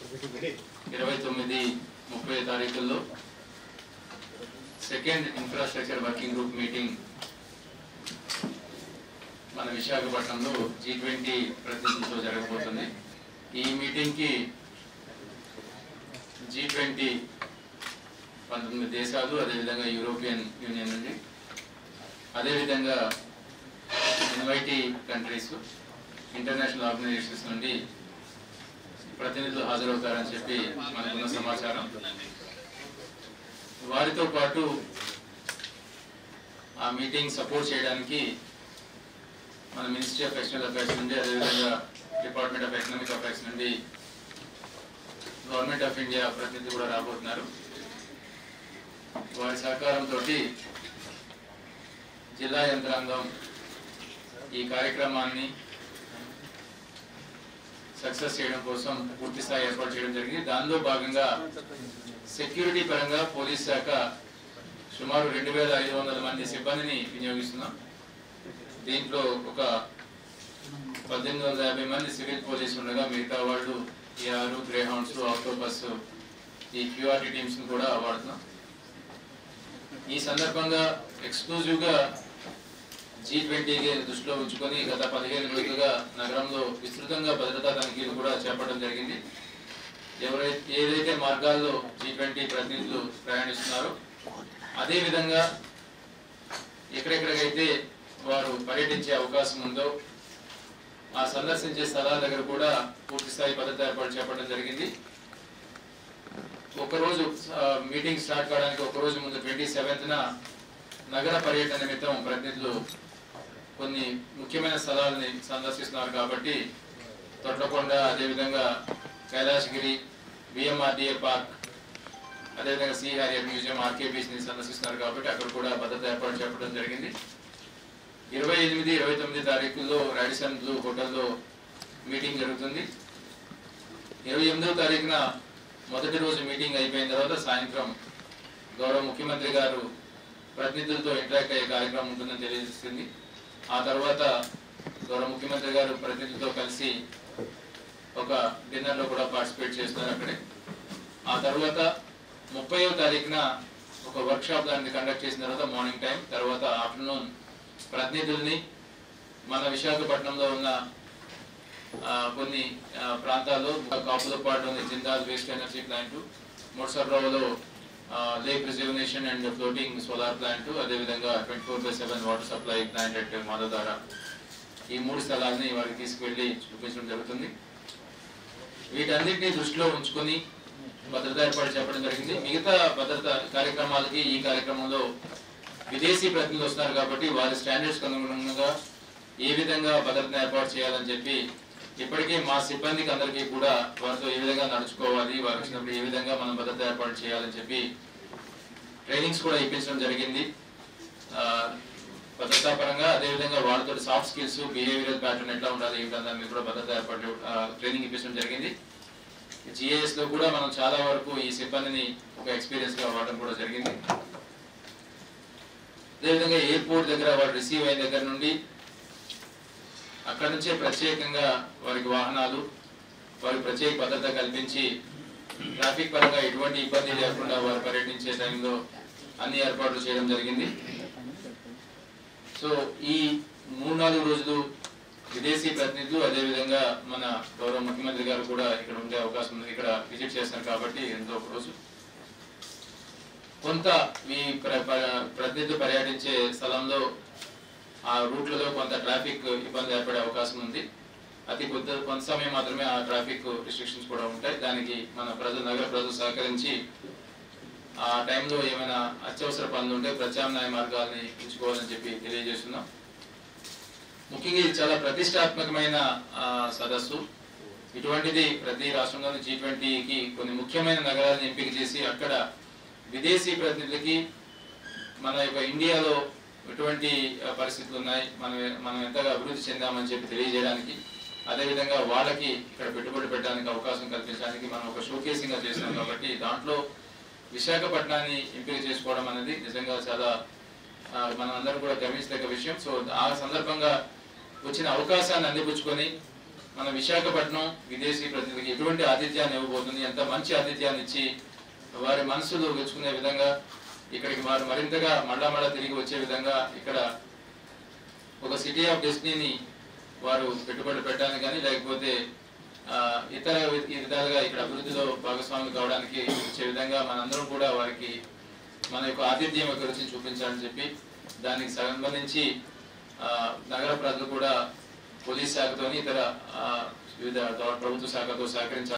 ఇరవై తొమ్మిది ముప్పై తారీఖుల్లో second infrastructure working group meeting మన విశాఖపట్నంలో జీ ట్వంటీ ప్రతినిధులతో జరగబోతుంది ఈ మీటింగ్కి జీ ట్వంటీ పంతొమ్మిది దేశాలు అదేవిధంగా యూరోపియన్ యూనియన్ నుండి అదేవిధంగా ఇన్వైటీ కంట్రీస్ ఇంటర్నేషనల్ ఆర్గనైజేషన్స్ నుండి ప్రతినిధులు హాజరవుతారని చెప్పి మనకున్న సమాచారం వారితో పాటు ఆ మీటింగ్ సపోర్ట్ చేయడానికి మన మినిస్ట్రీ ఆఫ్ ఎక్స్టర్నల్ అఫైర్స్ నుండి అదేవిధంగా డిపార్ట్మెంట్ ఆఫ్ ఎకనామిక్ అఫైర్స్ నుండి గవర్నమెంట్ ఆఫ్ ఇండియా ప్రతినిధి కూడా రాబోతున్నారు వారి సహకారంతో జిల్లా యంత్రాంగం ఈ కార్యక్రమాన్ని సక్సెస్ చేయడం కోసం పూర్తి స్థాయి ఏర్పాటు చేయడం జరిగింది దానిలో భాగంగా సెక్యూరిటీ పరంగా పోలీస్ శాఖ సుమారు రెండు వేల ఐదు వందల మంది సిబ్బందిని వినియోగిస్తున్నాం దీంట్లో ఒక పద్దెనిమిది వందల యాభై మంది సివిల్ పోలీసు ఉండగా మిగతా వాళ్ళు ఈ ఆరు గ్రే హౌండ్స్ ఆక్టోపస్ ఈ క్యూఆర్టీ టీమ్స్ కూడా వాడుతున్నాం ఈ సందర్భంగా ఎక్స్క్లూజివ్ గా జీ ట్వంటీకి దృష్టిలో ఉంచుకొని గత పదిహేను రోజులుగా నగరంలో విస్తృతంగా భద్రతా తనిఖీలు కూడా చేపట్టడం జరిగింది ఎవరైతే ఏదైతే మార్గాల్లో జీ ట్వంటీ ప్రతినిధులు ప్రయాణిస్తున్నారో అదే విధంగా ఎక్కడెక్కడికైతే వారు పర్యటించే అవకాశం ఉందో ఆ సందర్శించే స్థలాల దగ్గర కూడా పూర్తి స్థాయి భద్రత ఏర్పాటు చేపట్టడం జరిగింది ఒకరోజు మీటింగ్ స్టార్ట్ కావడానికి ఒక రోజు ముందు ట్వంటీ సెవెంత్న నగర పర్యటన నిమిత్తం ప్రతినిధులు కొన్ని ముఖ్యమైన స్థలాలని సందర్శిస్తున్నారు కాబట్టి తొట్లకొండ అదేవిధంగా కైలాసగిరి బిఎంఆర్డిఏ పార్క్ అదేవిధంగా sea harrier museum RK beach ని సందర్శిస్తున్నారు కాబట్టి అక్కడ కూడా భద్రత ఏర్పాటు చేపట్టడం జరిగింది ఇరవై ఎనిమిది ఇరవై తొమ్మిది తారీఖుల్లో రాడిసన్ బ్లూ హోటల్లో మీటింగ్ జరుగుతుంది ఇరవై ఎనిమిదవ తారీఖున మొదటి రోజు మీటింగ్ అయిపోయిన తర్వాత సాయంత్రం గౌరవ ముఖ్యమంత్రి గారు ప్రతినిధులతో ఇంటరాక్ట్ అయ్యే కార్యక్రమం ఉంటుందని తెలియజేస్తుంది ఆ తర్వాత గౌరవ ముఖ్యమంత్రి గారు ప్రతినిధులతో కలిసి ఒక డిన్నర్ లో కూడా పార్టిసిపేట్ చేస్తున్నారు అక్కడే ఆ తర్వాత ముప్పైవ తారీఖున ఒక వర్క్ షాప్ దాన్ని కండక్ట్ చేసిన తర్వాత మార్నింగ్ టైం తర్వాత ఆఫ్టర్నూన్ ప్రతినిధుల్ని మన విశాఖపట్నంలో ఉన్న ఆ, కొన్ని ఆ, ప్రాంతాల్లో కాపులతో పాటు ఉంది జిందాల్ వేస్ట్ ఎనర్జీ ప్లాంట్ ముడ్సర్రావులో lake rejuvenation and floating solar plant అదేవిధంగా twenty four by seven water supply plant at Madhavadhara ఈ మూడు స్థలాలని వారికి తీసుకువెళ్ళి చూపించడం జరుగుతుంది వీటన్నిటిని దృష్టిలో ఉంచుకొని భద్రత ఏర్పాటు చేపట్టడం జరిగింది మిగతా భద్రత కార్యక్రమాలకి ఈ కార్యక్రమంలో విదేశీ ప్రతినిధులు వస్తున్నారు కాబట్టి వారి స్టాండర్డ్స్ అనుగుణంగా ఏ విధంగా భద్రతను ఏర్పాటు చేయాలని చెప్పి ఇప్పటికే మా సిబ్బందికి అందరికీ కూడా వారితో ఏ విధంగా నడుచుకోవాలి వారు వచ్చినప్పుడు ఏ విధంగా మనం భద్రత ఏర్పాటు చేయాలని చెప్పి ట్రైనింగ్స్ కూడా ఇప్పించడం జరిగింది ఆ, భద్రతా పరంగా అదేవిధంగా వాళ్ళతో సాఫ్ట్ స్కిల్స్ బిహేవియరల్ ప్యాటర్న్ ఎట్లా ఉండాలి ఏంటో దాని మీద కూడా భద్రత ఏర్పాటు ట్రైనింగ్ ఇప్పించడం జరిగింది జిఏఎస్ లో కూడా మనం చాలా వరకు ఈ సిబ్బందిని ఒక ఎక్స్పీరియన్స్ గా వాడడం కూడా జరిగింది అదేవిధంగా ఎయిర్పోర్ట్ దగ్గర వారు రిసీవ్ అయిన దగ్గర నుండి అక్కడ నుంచే ప్రత్యేకంగా వారికి వాహనాలు వారికి ప్రత్యేక భద్రత కల్పించి ట్రాఫిక్ పరంగా ఎటువంటి ఇబ్బంది లేకుండా వారు పర్యటించే టైంలో అన్ని ఏర్పాట్లు చేయడం జరిగింది సో ఈ మూడు నాలుగు రోజులు విదేశీ ప్రతినిధులు అదేవిధంగా మన గౌరవ ముఖ్యమంత్రి గారు కూడా ఇక్కడ ఉండే అవకాశం ఉంది ఇక్కడ విజిట్ చేస్తారు కాబట్టి ఎంతో ఒక రోజు కొంత ఈ ప్ర- ప్ర- ప్రతినిధులు పర్యటించే స్థలంలో ఆ రూట్లలో కొంత ట్రాఫిక్ ఇబ్బంది ఏర్పడే అవకాశం ఉంది అతి కొద్ది కొంత సమయం మాత్రమే ఆ ట్రాఫిక్ రిస్ట్రిక్షన్స్ కూడా ఉంటాయి దానికి మన ప్రజలు నగర ప్రజలు సహకరించి ఆ టైంలో ఏమైనా అత్యవసర పనులు ఉంటే ప్రత్యామ్నాయ మార్గాల్ని ఎంచుకోవాలని చెప్పి తెలియజేస్తున్నాం ముఖ్యంగా ఇది చాలా ప్రతిష్టాత్మకమైన ఆ, సదస్సు ఇటువంటిది ప్రతి రాష్ట్రంలోని జీ ట్వంటీకి కొన్ని ముఖ్యమైన నగరాలను ఎంపిక చేసి అక్కడ విదేశీ ప్రతినిధులకి మన యొక్క ఇండియాలో ఎటువంటి ఆ, పరిస్థితులు ఉన్నాయి మనం మనం ఎంతగా అభివృద్ధి చెందామని చెప్పి తెలియజేయడానికి అదేవిధంగా వాళ్ళకి ఇక్కడ పెట్టుబడి పెట్టడానికి అవకాశం కల్పించడానికి మనం ఒక షోకేసింగ్ గా చేస్తున్నాం కాబట్టి దాంట్లో విశాఖపట్నాన్ని ఎంపిక చేసుకోవడం అనేది నిజంగా చాలా ఆ, మనం అందరం కూడా గమనించదగ్గ విషయం సో ఆ సందర్భంగా వచ్చిన అవకాశాన్ని అందిపుచ్చుకొని మన విశాఖపట్నం విదేశీ ప్రతినిధికి ఎటువంటి ఆతిథ్యాన్ని ఇవ్వబోతుంది ఎంత మంచి ఆతిథ్యాన్ని ఇచ్చి వారి మనసులు గెలుచుకునే విధంగా ఇక్కడికి వారు మరింతగా మళ్ళా మళ్ళా తిరిగి వచ్చే విధంగా ఇక్కడ ఒక సిటీ ఆఫ్ డెస్టినీని వారు పెట్టుబడి పెట్టడానికి కానీ లేకపోతే ఆ, ఇతర వి- విధాలుగా ఇక్కడ అభివృద్ధిలో భాగస్వాములు కావడానికి వచ్చే విధంగా మనందరం కూడా వారికి మన యొక్క ఆతిథ్యం యొక్క రుచిని చూపించాలని చెప్పి దానికి సంబంధించి ఆ, నగర ప్రజలు కూడా పోలీస్ శాఖతోని ఇతర ఆ, వివిధ ప్రభుత్వ శాఖతో సహకరించాలి